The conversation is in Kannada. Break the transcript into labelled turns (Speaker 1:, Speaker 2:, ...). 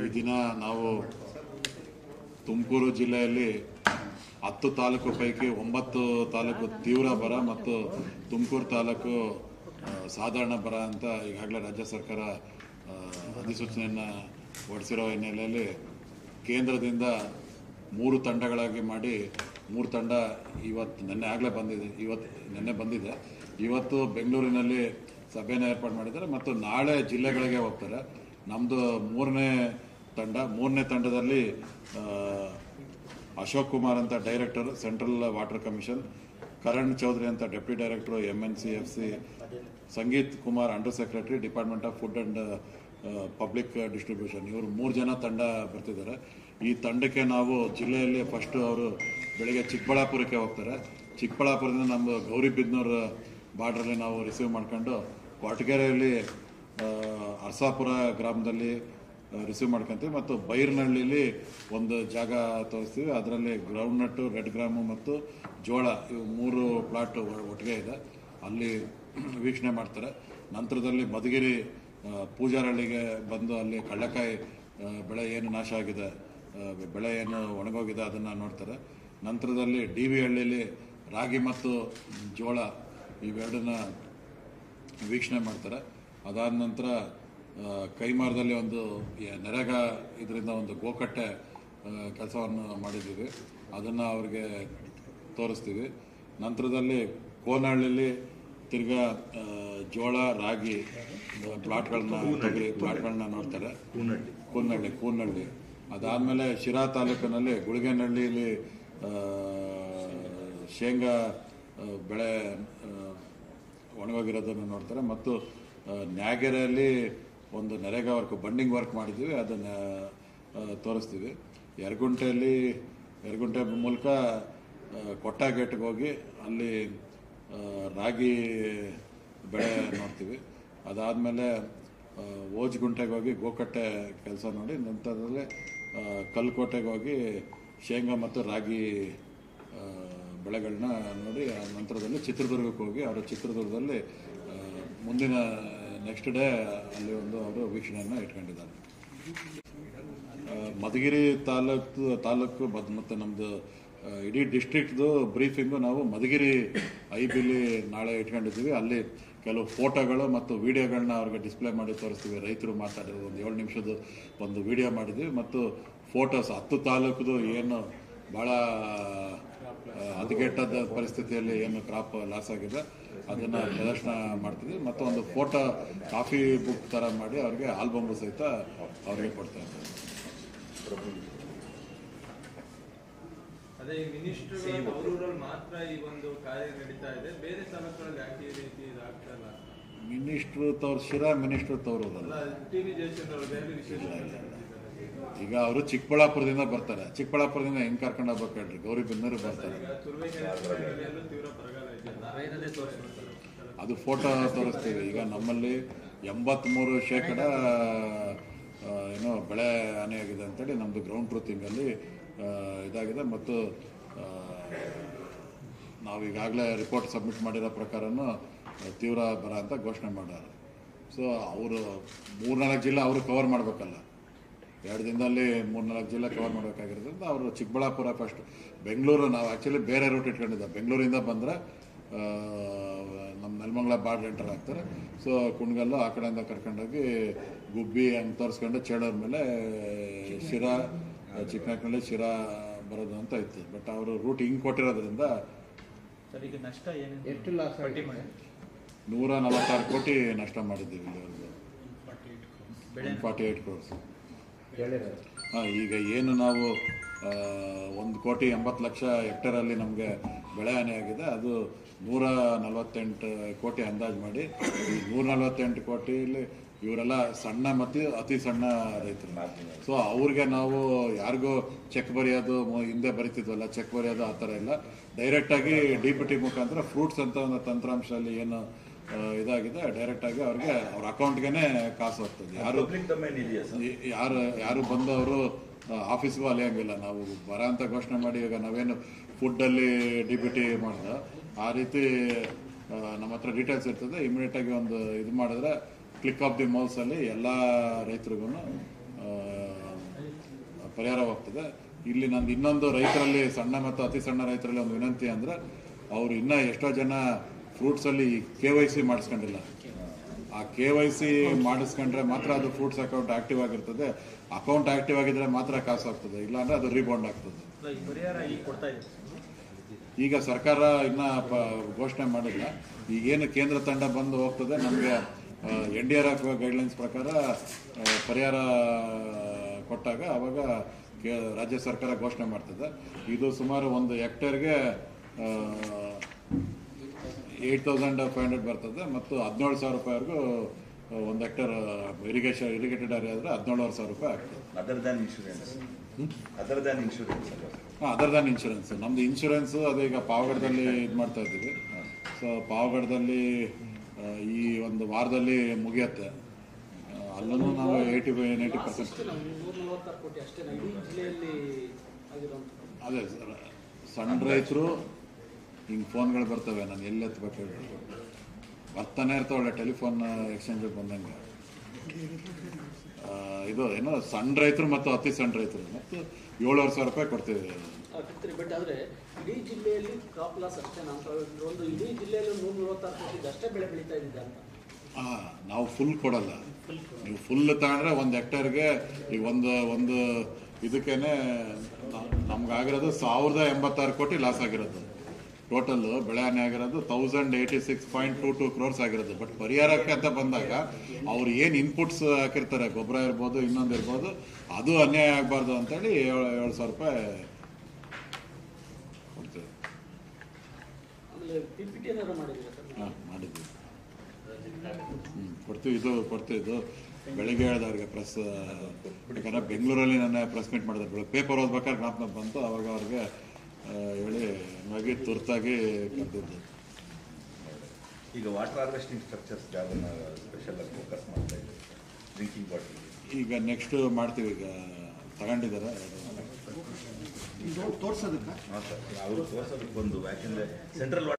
Speaker 1: ದಿನ ನಾವು ತುಮಕೂರು ಜಿಲ್ಲೆಯಲ್ಲಿ ಹತ್ತು ತಾಲೂಕು ಪೈಕಿ ಒಂಬತ್ತು ತಾಲೂಕು ತೀವ್ರ ಬರ ಮತ್ತು ತುಮಕೂರು ತಾಲೂಕು ಆ, ಸಾಧಾರಣ ಬರ ಅಂತ ಈಗಾಗಲೇ ರಾಜ್ಯ ಸರ್ಕಾರ ಆ, ಅಧಿಸೂಚನೆಯನ್ನು ಹೊರಡಿಸಿರೋ ಹಿನ್ನೆಲೆಯಲ್ಲಿ ಕೇಂದ್ರದಿಂದ ಮೂರು ತಂಡಗಳಾಗಿ ಮಾಡಿ ಮೂರು ತಂಡ ಇವತ್ತು ನಿನ್ನೆ ಆಗಲೇ ಬಂದಿದೆ ಇವತ್ತು ನಿನ್ನೆ ಬಂದಿದೆ ಇವತ್ತು ಬೆಂಗಳೂರಿನಲ್ಲಿ ಸಭೆನ ಏರ್ಪಾಡು ಮಾಡಿದ್ದಾರೆ ಮತ್ತು ನಾಳೆ ಜಿಲ್ಲೆಗಳಿಗೆ ಹೋಗ್ತಾರೆ ನಮ್ಮದು ಮೂರನೇ ತಂಡ ಮೂರನೇ ತಂಡದಲ್ಲಿ ಆ, ಅಶೋಕ್ ಕುಮಾರ್ ಅಂತ director central water commission Karan Chaudhary ಅಂತ deputy director M N C F C Sangeet Kumar under secretary department of food and public distribution ಇವರು ಮೂರು ಜನ ತಂಡ ಬರ್ತಿದ್ದಾರೆ ಈ ತಂಡಕ್ಕೆ ನಾವು ಜಿಲ್ಲೆಯಲ್ಲಿ ಫಸ್ಟ್ ಅವರು ಬೆಳಿಗ್ಗೆ ಚಿಕ್ಕಬಳ್ಳಾಪುರಕ್ಕೆ ಹೋಗ್ತಾರೆ ಚಿಕ್ಕಬಳ್ಳಾಪುರದಿಂದ ನಮ್ಮ ಗೌರಿಬಿದ್ನೂರ್ ಬಾರ್ಡ್ರಲ್ಲಿ ನಾವು ರಿಸೀವ್ ಮಾಡ್ಕೊಂಡು ಕೊರಟಗೆರೆಯಲ್ಲಿ ಆ, ಅರಸಾಪುರ ಗ್ರಾಮದಲ್ಲಿ ರಿಸೀವ್ ಮಾಡ್ಕೊಂತೀವಿ ಮತ್ತು ಬೈರ್ನಹಳ್ಳಿಲಿ ಒಂದು ಜಾಗ ತೋರಿಸ್ತೀವಿ ಅದರಲ್ಲಿ ಗ್ರೌಂಡ್ ನಟ್ಟು ರೆಡ್ ಗ್ರಾಮು ಮತ್ತು ಜೋಳ ಇವು ಮೂರು ಪ್ಲಾಟ್ ಒಟ್ಟಿಗೆ ಇದೆ ಅಲ್ಲಿ ವೀಕ್ಷಣೆ ಮಾಡ್ತಾರೆ ನಂತರದಲ್ಲಿ ಮಧುಗಿರಿ ಆ, ಪೂಜಾರಹಳ್ಳಿಗೆ ಬಂದು ಅಲ್ಲಿ ಕಳ್ಳಕಾಯಿ ಆ, ಬೆಳೆ ಏನು ನಾಶ ಆಗಿದೆ ಆ, ಬೆಳೆ ಏನು ಒಣಗೋಗಿದೆ ಅದನ್ನು ನೋಡ್ತಾರೆ ನಂತರದಲ್ಲಿ ಡಿ ವಿ ಹಳ್ಳಿಲಿ ರಾಗಿ ಮತ್ತು ಜೋಳ ಇವೆರಡನ್ನ ವೀಕ್ಷಣೆ ಮಾಡ್ತಾರೆ ಅದಾದ ನಂತರ ಆ, ಕೈಮಾರದಲ್ಲಿ ಒಂದು ಈ ನರೇಗಾ ಇದರಿಂದ ಒಂದು ಗೋಕಟ್ಟೆ ಕೆಲಸವನ್ನು ಮಾಡಿದ್ದೀವಿ ಅದನ್ನು ಅವ್ರಿಗೆ ತೋರಿಸ್ತೀವಿ ನಂತರದಲ್ಲಿ ಕೋನಹಳ್ಳಿಲಿ ತಿರ್ಗಾ ಆ, ಜೋಳ ರಾಗಿ ಪ್ಲಾಟ್ಗಳನ್ನ ತೊಗರಿ ಪ್ಲಾಟ್ಗಳನ್ನ ನೋಡ್ತಾರೆ ಕೂನಹಳ್ಳಿ ಕೂನಹಳ್ಳಿ ಅದಾದಮೇಲೆ ಶಿರಾ ತಾಲೂಕಿನಲ್ಲಿ ಗುಳಿಗೇನಹಳ್ಳಿಲಿ ಆ, ಶೇಂಗಾ ಆ, ಬೆಳೆ ಆ, ಒಣಗೋಗಿರೋದನ್ನು ನೋಡ್ತಾರೆ ಮತ್ತು ಆ, ನ್ಯಾಗೆರೆಯಲ್ಲಿ ಒಂದು ನರೇಗಾ ವರ್ಕ್ ಬಂಡಿಂಗ್ ವರ್ಕ್ ಮಾಡಿದ್ದೀವಿ ಅದನ್ನು ಆ, ತೋರಿಸ್ತೀವಿ ಯರಗುಂಟೆಯಲ್ಲಿ ಯರಗುಂಟೆ ಮೂಲಕ ಆ, ಕೊಟ್ಟ ಗೇಟ್ಗೆ ಹೋಗಿ ಅಲ್ಲಿ ಆ, ರಾಗಿ ಬೆಳೆ ನೋಡ್ತೀವಿ ಅದಾದಮೇಲೆ ಓಜ್ಗುಂಟೆಗೆ ಹೋಗಿ ಗೋಕಟ್ಟೆ ಕೆಲಸ ನೋಡಿ ನಂತರದಲ್ಲಿ ಆ, ಕಲ್ಕೋಟೆಗೆ ಹೋಗಿ ಶೇಂಗಾ ಮತ್ತು ರಾಗಿ ಆ, ಬೆಳೆಗಳನ್ನ ನೋಡಿ ಆ ನಂತರದಲ್ಲಿ ಚಿತ್ರದುರ್ಗಕ್ಕೆ ಹೋಗಿ ಅವರು ಚಿತ್ರದುರ್ಗದಲ್ಲಿ ಆ, ಮುಂದಿನ ನೆಕ್ಸ್ಟ್ ಡೇ ಅಲ್ಲಿ ಒಂದು ಅವರು ವೀಕ್ಷಣೆಯನ್ನು ಇಟ್ಕೊಂಡಿದ್ದಾರೆ ಆ, ಮಧುಗಿರಿ ತಾಲೂಕು ತಾಲೂಕು ಬದ್- ಮತ್ತು ನಮ್ಮದು ಇಡೀ ಡಿಸ್ಟ್ರಿಕ್ಟ್ದು ಬ್ರೀಫಿಂಗು ನಾವು ಮಧುಗಿರಿ ಐ ಬಿಲಿ ನಾಳೆ ಇಟ್ಕೊಂಡಿದ್ದೀವಿ ಅಲ್ಲಿ ಕೆಲವು ಫೋಟೋಗಳು ಮತ್ತು ವಿಡಿಯೋಗಳನ್ನ ಅವ್ರಿಗೆ ಡಿಸ್ಪ್ಲೇ ಮಾಡಿ ತೋರಿಸ್ತೀವಿ ರೈತರು ಮಾತಾಡಿರೋದು ಒಂದು ಏಳು ನಿಮಿಷದ ಒಂದು ವಿಡಿಯೋ ಮಾಡಿದ್ದೀವಿ ಮತ್ತು ಫೋಟೋಸ್ ಹತ್ತು ತಾಲೂಕುದು ಏನು ಭಾಳ ಆ, ಹದಗೆಟ್ಟದ ಪರಿಸ್ಥಿತಿಯಲ್ಲಿ ಏನು ಕ್ರಾಪ್ ಲಾಸ್ ಆಗಿದೆ ಅದನ್ನ ಪ್ರದರ್ಶನ ಮಾಡ್ತೀವಿ ಮತ್ತು ಒಂದು ಫೋಟೋ ಕಾಫಿ ಬುಕ್ ತರ ಮಾಡಿ ಅವ್ರಿಗೆ ಆಲ್ಬಮ್ ಸಹಿತ ಅವ್ರಿಗೆ ಕೊಡ್ತಾ ಇದ್ದೀವಿ
Speaker 2: ಅದೇ ಈ ಮಿನಿಸ್ಟರ್ ಅವರೂರಲ್ಲಿ ಮಾತ್ರ ಈ ಒಂದು ಕಾರ್ಯ ನಡೀತಾ ಇದೆ ಬೇರೆ ತಾಲೂಕುಗಳಲ್ಲಿ ಯಾಕೆ ಈ ರೀತಿ ಇದಾಗ್ತಾ ಇಲ್ಲ
Speaker 1: ಮಿನಿಸ್ಟ್ರು ತವ್ರು ಶಿರಾ ಮಿನಿಸ್ಟ್ರು ತವ್ರದಲ್ಲ
Speaker 2: ಅಲ್ಲ ಟಿ ವಿ ಜಯಚಂದ್ರ ಅವರು ಬೇರೆ ವಿಶೇಷ
Speaker 1: ಈಗ ಅವರು ಚಿಕ್ಕಬಳ್ಳಾಪುರದಿಂದ ಬರ್ತಾರೆ ಚಿಕ್ಕಬಳ್ಳಾಪುರದಿಂದ ಹೆಂಗ್ ಕರ್ಕೊಂಡು ಹೋಗ್ಬೇಕು ಹೇಳ್ರಿ ಗೌರಿಬಿದನೂರು ಬರ್ತಾರೆ
Speaker 2: ಈಗ ತುರುವೇಕೆರೆಯಲ್ಲೂ ತೀವ್ರ ಬರಗಾಲ ಇದೆ
Speaker 1: ಅದು ಫೋಟೋ ತೋರಿಸ್ತೀವಿ ಈಗ ನಮ್ಮಲ್ಲಿ ಎಂಬತ್ಮೂರು ಶೇಕಡ ಆ, ಏನೋ ಬೆಳೆ ಹಾನಿಯಾಗಿದೆ ಅಂತೇಳಿ ನಮ್ಮದು ಗ್ರೌಂಡ್ ಟ್ರೂತಿಂಗಲ್ಲಿ ಇದಾಗಿದೆ ಮತ್ತು ಆ, ನಾವು ಈಗಾಗಲೇ ರಿಪೋರ್ಟ್ ಸಬ್ಮಿಟ್ ಮಾಡಿರೋ ಪ್ರಕಾರನೂ ತೀವ್ರ ಬರ ಅಂತ ಘೋಷಣೆ ಮಾಡ್ಯಾರ ಸೊ ಅವರು ಮೂರ್ನಾಲ್ಕು ಜಿಲ್ಲೆ ಅವರು ಕವರ್ ಮಾಡಬೇಕಲ್ಲ ಎರಡು ದಿನದಲ್ಲಿ ಮೂರ್ನಾಲ್ಕು ಜಿಲ್ಲೆ ಕವರ್ ಮಾಡಬೇಕಾಗಿರೋದ್ರಿಂದ ಅವರು ಚಿಕ್ಕಬಳ್ಳಾಪುರ ಫಸ್ಟ್ ಬೆಂಗಳೂರು ನಾವು ಆ್ಯಕ್ಚುಲಿ ಬೇರೆ ರೂಟ್ ಇಟ್ಕೊಂಡಿದ್ದೆ ಬೆಂಗಳೂರಿಂದ ಬಂದರೆ ನಮ್ಮ ನೆಲಮಂಗಲ ಬಾರ್ಡ್ ಎಂಟರ್ ಆಗ್ತಾರೆ ಸೊ ಕುಣ್ಗಲ್ಲು ಆ ಕಡೆಯಿಂದ ಕರ್ಕೊಂಡೋಗಿ ಗುಬ್ಬಿ ಹಂಗೆ ತೋರಿಸ್ಕೊಂಡು ಚೇಳೂರ್ ಮೇಲೆ ಶಿರಾ ಚಿಕ್ಕನಕಳ್ಳಿ ಶಿರಾ ಬರೋದು ಅಂತ ಇತ್ತು ಬಟ್ ಅವರು ರೂಟ್ ಹಿಂಗೆ ಕೊಟ್ಟಿರೋದ್ರಿಂದ
Speaker 3: ಸರ್ ಈಗ ನಷ್ಟ ಏನೇನು
Speaker 4: ಎಷ್ಟು ಲಾಸ್
Speaker 3: ಪಟ್ಟಿ ಮಾಡಿ
Speaker 1: ನೂರ ನಲವತ್ತಾರು ಕೋಟಿ ನಷ್ಟ ಮಾಡಿದ್ದೀವಿ ಇಲ್ಲಿವರೆಗೂ
Speaker 3: ಬೆಳೆ
Speaker 1: ಫಾರ್ಟಿ ಏಯ್ಟ್ ಕ್ರೋರ್ಸ್
Speaker 4: ಹೇಳಿರೋದು
Speaker 1: ಹಾಂ ಈಗ ಏನು ನಾವು ಒಂದು ಕೋಟಿ ಎಂಬತ್ತು ಲಕ್ಷ ಹೆಕ್ಟೇರಲ್ಲಿ ನಮಗೆ ಬೆಳೆ ಹಾನಿಯಾಗಿದೆ ಅದು ನೂರ ನಲವತ್ತೆಂಟು ಕೋಟಿ ಅಂದಾಜು ಮಾಡಿ ಈ ನೂರ ನಲವತ್ತೆಂಟು ಕೋಟಿಲಿ ಇವರೆಲ್ಲ ಸಣ್ಣ ಮತ್ತು ಅತಿ ಸಣ್ಣ ರೈತರು ಸೊ ಅವ್ರಿಗೆ ನಾವು ಯಾರಿಗೂ ಚೆಕ್ ಬರೆಯೋದು ಮೊ- ಹಿಂದೆ ಬರಿತಿದ್ವಲ್ಲ ಚೆಕ್ ಬರೆಯೋದು ಆ ಥರ ಇಲ್ಲ ಡೈರೆಕ್ಟಾಗಿ ಡಿ ಪಿ ಟಿ ಮುಖಾಂತರ ಫ್ರೂಟ್ಸ್ ಅಂತ ಒಂದು ತಂತ್ರಾಂಶದಲ್ಲಿ ಏನು ಆ, ಇದಾಗಿದೆ ಡೈರೆಕ್ಟಾಗಿ ಅವ್ರಿಗೆ ಅವ್ರ ಅಕೌಂಟ್ಗೆ ಕಾಸು ಹೋಗ್ತದೆ ಯಾರು ಈ- ಯಾರು ಯಾರು ಬಂದವರು ಆಫೀಸ್ಗೂ ಅಲಿಯಂಗಿಲ್ಲ ನಾವು ಬರ ಅಂತ ಘೋಷಣೆ ಮಾಡಿ ಈಗ ನಾವೇನು ಫುಡ್ಡಲ್ಲಿ ಡಿ ಬಿ ಟಿ ಮಾಡ್ದ ಆ ರೀತಿ ಆ, ನಮ್ಮ ಹತ್ರ ಡೀಟೇಲ್ಸ್ ಇರ್ತದೆ ಇಮಿಡಿಯೇಟ್ ಆಗಿ ಒಂದು ಇದು ಮಾಡಿದ್ರೆ ಕ್ಲಿಕ್ ಆಫ್ ದಿ ಮೌಲ್ಸ್ ಅಲ್ಲಿ ಎಲ್ಲ ರೈತರಿಗೂ ಪರಿಹಾರ ಹೋಗ್ತದೆ ಇಲ್ಲಿ ನಂದು ಇನ್ನೊಂದು ರೈತರಲ್ಲಿ ಸಣ್ಣ ಮತ್ತು ಅತಿ ಸಣ್ಣ ರೈತರಲ್ಲಿ ಒಂದು ವಿನಂತಿ ಅಂದರೆ ಅವರು ಇನ್ನೂ ಎಷ್ಟೋ ಜನ ಫ್ರೂಟ್ಸಲ್ಲಿ ಕೆ ವೈ ಸಿ ಮಾಡಿಸ್ಕೊಂಡಿಲ್ಲ ಆ ಕೆ ವೈ ಸಿ ಮಾಡಿಸ್ಕೊಂಡ್ರೆ ಮಾತ್ರ ಅದು ಫ್ರೂಟ್ಸ್ ಅಕೌಂಟ್ ಆಕ್ಟಿವ್ ಆಗಿರ್ತದೆ ಅಕೌಂಟ್ ಆಕ್ಟಿವ್ ಆಗಿದ್ರೆ ಮಾತ್ರ ಕಾಸು ಆಗ್ತದೆ ಇಲ್ಲಾಂದ್ರೆ ಅದು ರೀಬೌಂಡ್ ಆಗ್ತದೆ
Speaker 3: ಅಲ್ಲ, ಈ ಪರಿಹಾರ ಈಗ ಕೊಡ್ತಾ ಇದೆ
Speaker 1: ಈಗ ಸರ್ಕಾರ ಇನ್ನ ಪ- ಘೋಷಣೆ ಮಾಡಿಲ್ಲ ಈಗೇನು ಕೇಂದ್ರ ತಂಡ ಬಂದು ಹೋಗ್ತದೆ ನಮಗೆ N D R F guidelines ಪ್ರಕಾರ ಆ, ಪರಿಹಾರ ಕೊಟ್ಟಾಗ ಅವಾಗ ಕೇ- ರಾಜ್ಯ ಸರ್ಕಾರ ಘೋಷಣೆ ಮಾಡ್ತದೆ ಇದು ಸುಮಾರು ಒಂದು ಹೆಕ್ಟೇರ್ಗೆ ಏಯ್ಟ್ ತೌಸಂಡ್ ಫೈವ್ ಹಂಡ್ರೆಡ್ ಬರ್ತದೆ ಮತ್ತು ಹದಿನೇಳು ಸಾವಿರ ರೂಪಾಯಿವರೆಗೂ ಒಂದು ಹೆಕ್ಟೇರ್ ಇರಿಗೇಷನ್ ಇರಿಗೇಟೆಡ್ ಏರಿಯಾ ಆದರೆ ಹದಿನೇಳುವರೆ ಸಾವಿರ ರೂಪಾಯಿ ಆಗ್ತದೆ
Speaker 4: other than insurance other than insurance ಅಲ್ವಾ ಸರ್
Speaker 1: ಅದರ್ ದ್ಯಾನ್ ಇನ್ಶೂರೆನ್ಸ್ ನಮ್ದು ಇನ್ಶೂರೆನ್ಸ್ ಅದೇ ಈಗ ಪಾವಗಡದಲ್ಲಿ ಇದು ಮಾಡ್ತಾ ಇದ್ದೀವಿ ಸೊ ಪಾವಗಡದಲ್ಲಿ ಆ, ಈ ಒಂದು ವಾರದಲ್ಲಿ ಮುಗಿಯತ್ತೆ ಆ, ಅಲ್ಲೂ ನಾವು ಏಯ್ಟಿ ಫೈವ್ ಏಯ್ಟಿ ಪರ್ಸೆಂಟ್
Speaker 5: ನೂರ ನಲವತ್ತಾರು ಕೋಟಿ ಅಷ್ಟೇ ಇಡೀ ಜಿಲ್ಲೆಯಲ್ಲಿ ಆಗಿರುವಂಥದ್ದು
Speaker 1: ಅದೇ ಸರ್, ಸಣ್ಣ ರೈತರು ಹಿಂಗೆ ಫೋನ್ಗಳು ಬರ್ತವೆ ನಾನು ಎಲ್ಲಿ ಎತ್ತಬೇಕು ಹೇಳಿ ಬರ್ತಾನೆ ಇರ್ತಾವಳೆ ಟೆಲಿಫೋನ್ ಎಕ್ಸ್ಚೇಂಜ್ ಬಂದಂಗೆ ಆ, ಇದು ಏನೋ ಸಣ್ಣ ರೈತರು ಮತ್ತು ಅತಿ ಸಣ್ಣ ರೈತರು ಮತ್ತು ಏಳುವರೆ ಸಾವಿರ ರೂಪಾಯಿ ಕೊಡ್ತೀವಿ
Speaker 5: ಆಗ್ತಿರ್ತೀರಿ ಬಟ್ ಆದರೆ ಇಡೀ ಜಿಲ್ಲೆಯಲ್ಲಿ ಕ್ರಾಪ್ ಲಾಸ್ ಅಷ್ಟೇ ಅಂತ ಒಂದು ಇಡೀ ಜಿಲ್ಲೆಯಲ್ಲಿ ನೂರ ನಲವತ್ತಾರು ಕೋಟಿ ಅಷ್ಟೇ ಬೆಳೆ ಬೆಳೀತಾ ಇದ್ದಿದೆ ಅಂತ
Speaker 1: ಆ, ನಾವು ಫುಲ್ ಕೊಡಲ್ಲ ನೀವು ಫುಲ್ ತಗೊಂಡ್ರೆ ಒಂದು ಹೆಕ್ಟೇರ್ಗೆ ಈಗ ಒಂದು ಒಂದು ಇದಕ್ಕೇನೆ ನಮ್ಗೆ ಆಗಿರೋದು ಸಾವಿರದ ಎಂಬತ್ತಾರು ಕೋಟಿ ಲಾಸ್ ಆಗಿರೋದು ಟೋಟಲ್ ಬೆಳೆ ಹಾನಿ ಆಗಿರೋದು thousand eighty six point two two crores ಆಗಿರೋದು ಬಟ್ ಪರಿಹಾರಕ್ಕೆ ಅಂತ ಬಂದಾಗ ಅವ್ರು ಏನು ಇನ್ಪುಟ್ಸ್ ಹಾಕಿರ್ತಾರೆ ಗೊಬ್ಬರ ಇರ್ಬೋದು ಇನ್ನೊಂದು ಇರ್ಬೋದು ಅದು ಅನ್ಯಾಯ ಆಗಬಾರ್ದು ಅಂತೇಳಿ ಏಳು ಏಳು ಸಾವಿರ ರೂಪಾಯಿ ಕೊಡ್ತೇವೆ
Speaker 5: ಆಮೇಲೆ ಪಿ ಪಿ ಟಿ ಏನಾದ್ರು ಮಾಡಿದ್ದೀರಾ ಸರ್
Speaker 1: ಹಾಂ ಮಾಡಿದ್ವಿ ಹ್ಮ್, ಕೊಡ್ತೀವಿ ಇದು ಕೊಡ್ತೀವಿ ಇದು ಬೆಳಿಗ್ಗೆ ಹೇಳಿದವ್ರಿಗೆ ಪ್ರೆಸ್ ಯಾಕಂದ್ರೆ ಬೆಂಗಳೂರಲ್ಲಿ ನನ್ನ ಪ್ರೆಸ್ ಮೀಟ್ ಮಾಡಿದ್ರು ಬೆಳಗ್ಗೆ ಪೇಪರ್ ಓದ್ಬೇಕಾದ್ರೆ ಜ್ಞಾಪನ ಬಂತು ಅವಾಗ ಅವ್ರಿಗೆ ಆ, ಹೇಳಿ ಹಂಗಾಗಿ ತುರ್ತಾಗಿ ಕರೆದಿದ್ದು
Speaker 4: ಈಗ ವಾಟರ್ ಹಾರ್ವೆಸ್ಟಿಂಗ್ ಸ್ಟ್ರಕ್ಚರ್ಸ್ ಯಾವ್ದನ್ನ ಸ್ಪೆಷಲ್ ಆಗಿ ಫೋಕಸ್ ಮಾಡ್ತಾ ಇದ್ದಾರೆ ಡ್ರಿಂಕಿಂಗ್ ವಾಟರ್
Speaker 1: ಈಗ ನೆಕ್ಸ್ಟ್ ಮಾಡ್ತೀವಿ ಈಗ ತಗೊಂಡಿದ್ದಾರೆ
Speaker 4: ಹಾಂ ಸರ್ ಅವರು ತೋರ್ಸೋದಕ್ಕೆ ಬಂದು ಯಾಕೆಂದ್ರೆ ಸೆಂಟ್ರಲ್